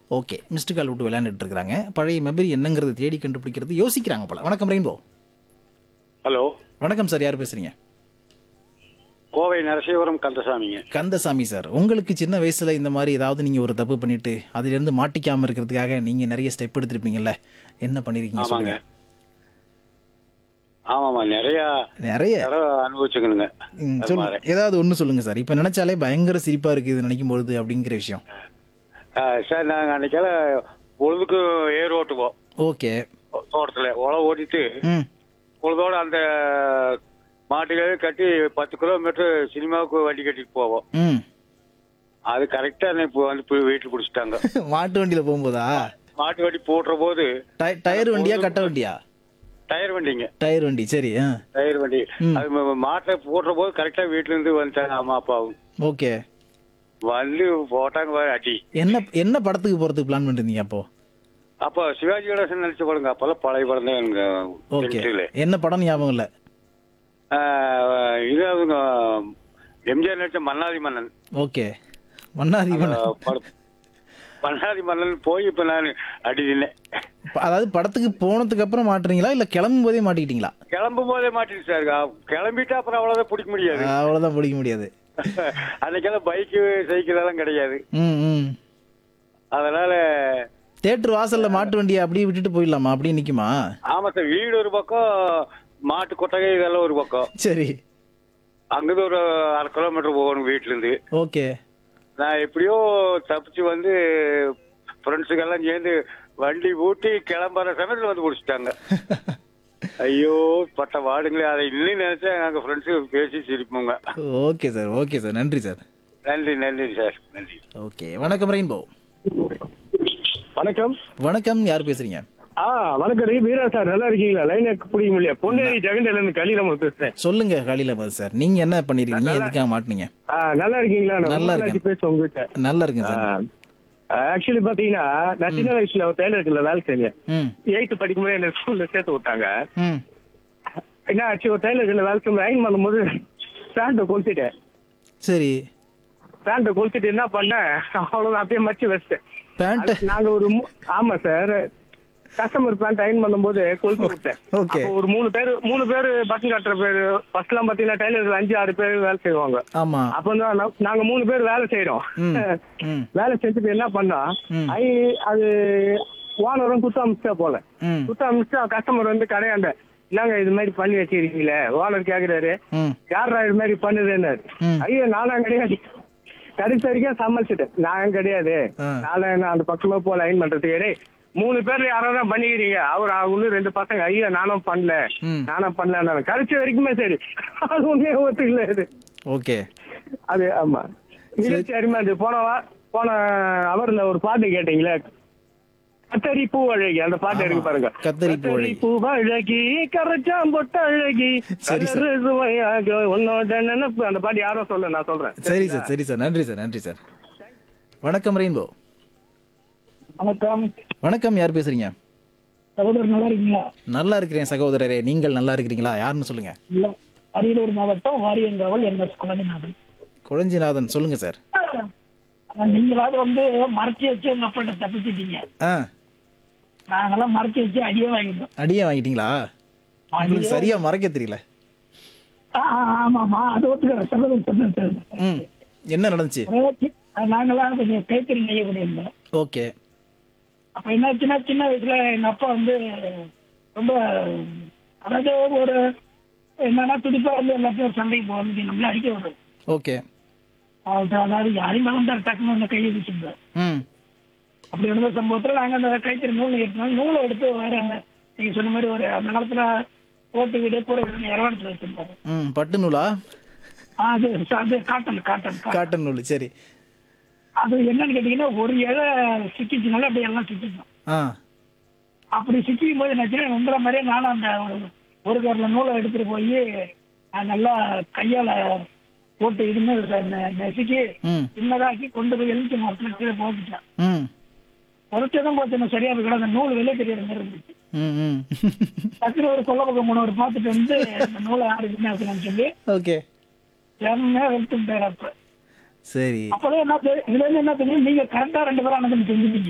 Okay missed call விட்டு விளையாண்டுட்டு இருக்காங்க பழைய மெமரி என்னங்கிறது தேடி கண்டுபிடிக்கிறது யோசிக்கிறாங்க போல வணக்கம் ரெயின்போ ஹலோ வணக்கம் சார் யார் பேசுறீங்க கோவை நரசிவரம் கந்தசாமிங்க கந்தசாமி சார் உங்களுக்கு சின்ன வயசுல இந்த மாதிரி ஏதாவது நீங்க ஒரு தப்பு பண்ணிட்டு அதுல இருந்து மாட்டிக்காம இருக்கிறதுக்காக நீங்க நிறைய ஸ்டெப் எடுத்திருப்பீங்கல்ல என்ன பண்ணிருக்கீங்க ஆமாங்க சொல்லுங்க ஆமாம்மா நிறைய நிறைய தடவை அனுபவிச்சுக்கணுங்க ம், அது சொல்லுங்க மாதிரி. ஏதாவது ஒண்ணு சொல்லுங்க சார் இப்ப நினைச்சாலே பயங்கர சிரிப்பா இருக்கு இது நினைக்கும் பொழுது அப்படிங்கிற விஷயம் ஆ, சார் நாங்கள் அன்னைக்கால பொழுதுக்கு ஏர் ஓட்டுவோம் ஓகே தோட்டத்தில் உழவு ஓட்டிட்டு ம் பொழுதோட அந்த மாட்டுகளே கட்டி பத்து கிலோமீட்டர் சினிமாவுக்கு வண்டி கட்டிட்டு போவோம் ம் அது கரெக்டாக இப்போ வந்து போய் வீட்டில் பிடிச்சிட்டாங்க மாட்டு வண்டியில போகும்போதா மாட்டு வண்டி போடுற போது டய- டயர் வண்டியா கட்ட வண்டியா டயர் வண்டிங்க டயர் வண்டி சரி ஆ டயர் வண்டி ம். அது ம- மாட்டை போடுற போது கரெக்டாக வீட்டிலேருந்து வந்துட்டாங்க அம்மா அப்பாவும் ஓகே வந்து போட்டாங்க பாரு அடி என்ன என்ன படத்துக்கு போறதுக்கு பிளான் பண்ணிருந்தீங்க அப்போ அப்போ சிவாஜி கணேசன் நினைச்சு பாருங்க அப்பெல்லாம் பழைய படம் தான் எனக்கு ஓகே தெரிஞ்சதுல. என்ன படம் ஞாபகம் இல்ல ஆஹ் இது அவங்க எம்ஜிஆர் நடிச்ச மன்னாதி மன்னன் ஓகே மன்னாதி மன்னன். ஆஹ் படம். மன்னாதி மன்னன் போய் இப்ப நான் அடி தின்னேன் ப- அதாவது படத்துக்கு போனதுக்கு அப்புறம் மாட்டுறீங்களா இல்ல கிளம்பும் போதே மாட்டிக்கிட்டீங்களா கிளம்பும் போதே மாட்டிட்டு சார் கிளம்பிட்டா அப்புறம் அவ்வளவுதான் பிடிக்க முடியாது அவ்வளவுதான் பிடிக்க முடியாது அன்னைக்கெல்லாம் பைக்கு சைக்கிள் எல்லாம் கிடையாது ம் ம் அதனால தேட்டர் வாசல்ல மாட்டு வண்டியை அப்படியே விட்டுட்டு போயிடலாமா அப்படியே நிக்குமா ஆமா சார் வீடு ஒரு பக்கம் மாட்டு கொட்டகை இதெல்லாம் ஒரு பக்கம் சரி அங்கிருந்து ஒரு அரை கிலோமீட்டர் போகணும் வீட்டுல இருந்து ஓகே நான் எப்படியோ தப்பிச்சு வந்து ஃப்ரெண்ட்ஸுக்கெல்லாம் சேர்ந்து வண்டி ஊட்டி கிளம்புற சமயத்தில் வந்து பிடிச்சிட்டாங்க ஐயோ பட்ட வாடுங்களே அதை இன்னும் நினைச்சா நாங்கள் ஃப்ரெண்ட்ஸு பேசி சிரிப்போங்க ஓகே சார் ஓகே சார் நன்றி சார் நன்றி நன்றி சார் நன்றி ஓகே வணக்கம் ரெயின்போ வணக்கம் வணக்கம் யார் பேசுறீங்க ஆ வணக்கம் ரீ வீரா சார் நல்லா இருக்கீங்களா லைன் பிடிக்க முடியல பொன்னேரி ஜெகண்டையில இருந்து கலியில பேசுறேன் சொல்லுங்க காலையில பதில் சார் நீங்க என்ன பண்ணிருக்கீங்க எதுக்காக மாட்டுனீங்க ஆ, நல்லா இருக்கீங்களா நான் நல்லா ரொம்ப இருக்கேன். நாளாச்சு பேசுவேன் உங்ககிட்ட நல்லா இருக்குங்க சார் ஆக்சுவலி பாத்தீங்கன்னா நான் சின்ன வயசுல ஒரு டெய்லருக்குல வேலை செஞ்சேன் ம் எயித்து படிக்கும்போது என்ன ஸ்கூல்ல சேர்த்து விட்டாங்க ம் என்ன ஆச்சு ஒரு டெய்லருக்குல வேலை செஞ்சு அயன் பண்ணும்போது பேண்ட்டை கொளுத்திட்டேன் சரி பேண்ட்டை கொளுத்திட்டு என்ன பண்ணேன் அவ்வளவுதான் அப்படியே மச்சு வச்சிட்டேன் பேண்ட் அது நாங்க ஒரு மூ- ஆமா சார் கஸ்டமர் பேண்ட் அயன் பண்ணும்போது கொளுத்து விட்டேன் Okay. அப்போ ஒரு மூணு பேர் மூணு பேர் பட்டன் கட்டுற பேர் ஃபர்ஸ்ட் எல்லாம் பாத்தீங்கன்னா டெய்லர் அஞ்சு ஆறு பேர் வேலை செய்வாங்க ஆமா அப்ப வந்து நா- நாங்க மூணு பேர் வேலை செய்யறோம் ம் ம் வேலை செஞ்சுட்டு என்ன பண்ணா ம். ஐ அது ஓனரும் குத்த அமிச்சா போல ம் குத்த அமிச்சா கஸ்டமர் வந்து கடையாண்ட என்னங்க இது மாதிரி பண்ணி வச்சிருக்கீங்களே ஓனர் கேக்குறாரு ம் யாரா இது மாதிரி பண்ணுதுன்னு ம். ஐயோ நானா கிடையாது கடைசி வரைக்கும் சமாளிச்சுட்டேன் நான் கிடையாது ஆ. நாளை நான் அந்த பக்கமா போல லைன் பண்றதுக்கு டேய், மூணு பேர்ல யாரோ தான் பண்ணிக்கிறீங்க அவர் அவங்களும் ரெண்டு பசங்க ஐயோ நானும் பண்ணல ம். நானும் பண்ணல கடைசி வரைக்குமே சரி அது உண்மையே ஒத்துக்கல இது ஓகே அது ஆமா நிகழ்ச்சி அருமையா இருந்துச்சு. போன வா போன அவர்ல ஒரு பாட்டு கேட்டீங்களே கத்தரி பூ அழகி அந்த பாட்டு இருக்கு பாருங்க கத்தரி பூ அழகி. பூ அழகி கரைச்சாம் பொட்ட அழகி சரி சார். கலரு சுவையாக உன்னோட நினைப்பு அந்த பாட்டு யாரோ சொல்ல நான் சொல்றேன் சரி சார் சரி சார் நன்றி சார் நன்றி சார் வணக்கம் ரெயின்போ வணக்கம் வணக்கம் யார் பேசுறீங்க சகோதரர் நல்லா இருக்கீங்களா நல்லா இருக்கிறேன் சகோதரரே நீங்கள் நல்லா இருக்கிறீங்களா யாருன்னு சொல்லுங்க இல்ல அரியலூர் மாவட்டம் வாரியங்காவல் என் எஸ் குழந்தைநாதன் குழஞ்சிநாதன் சொல்லுங்க சார் நீங்களாவது வந்து மறைச்சி வச்சு உங்க அப்பாட்ட தப்பிச்சிட்டீங்க ஆ நாங்கெல்லாம் மறைச்சி வச்சு அடியே வாங்கிட்டோம் அடியே வாங்கிட்டீங்களா உங்களுக்கு சரியா மறைக்க தெரியல ஆ, ஆ, ஆமாமா அது ஒத்துக்கிறேன் சகோதரர் சொன்னது ம் என்ன நடந்துச்சு அதாவது, நாங்கெல்லாம் கொஞ்சம் கைத்தறி நெய்ய பண்ணியிருந்தோம் ஓகே அப்ப என்னாச்சுன்னா சின்ன வயசுல எங்க அப்பா வந்து ரொம்ப அதாவது ஒரு என்னன்னா துடிப்பா வந்து எல்லாத்தையும் ஒரு சண்டைக்கு போகிறது நம்மள அடிக்க வரும் ஓகே அது அதாவது யாரையும் மறந்தார் டக்குன்னு அந்த கையை வச்சிருந்தார் ம் அப்படி இருந்த சம்பவத்துல நாங்க அந்த கைத்தறி நூல் எடுத்தோம் நூலை எடுத்து வேற அந்த நீங்க சொன்ன மாதிரி ஒரு அந்த காலத்துல ஓட்டு வீடு கூட இரவாணத்துல வச்சிருப்பாரு ம் பட்டு நூலா ஆ, அது அது காட்டன் காட்டன் காட்டன். காட்டன் நூல் சரி அது என்னன்னு கேட்டீங்கன்னா ஒரு இலை சிக்கிச்சுனால அப்படி எல்லாம் சிக்கிச்சோம் ஆ அப்படி சிக்கிக்கும் போது என்னாச்சுன்னா நம்புற மாதிரியே நானும் அந்த ஒரு ஒரு கரில் நூலை எடுத்துட்டு போய் நான் நல்லா கையால போட்டு இருந்து நெசுக்கி ம் சின்னதாக்கி கொண்டு போய் எழுச்சி மரத்துல கீழே போட்டுட்டேன் ம் குறைச்சதும் போச்சு சரியா இருக்கல அந்த நூல் வெளியே தெரியாத மாதிரி இருந்துச்சு ம் ம் டக்குனு ஒரு கொல்ல பக்கம் போனவர் பார்த்துட்டு வந்து இந்த நூலை யாருக்கு அப்படின்னு சொல்லி ஓகே எல்லாமே வெளுத்துட்டாரு அப்ப சரி அப்பதான் என்ன தெரியும் இதுல இருந்து என்ன தெரியும் நீங்க கரெக்டா ரெண்டு பேரும் அனுப்பி செஞ்சுட்டீங்க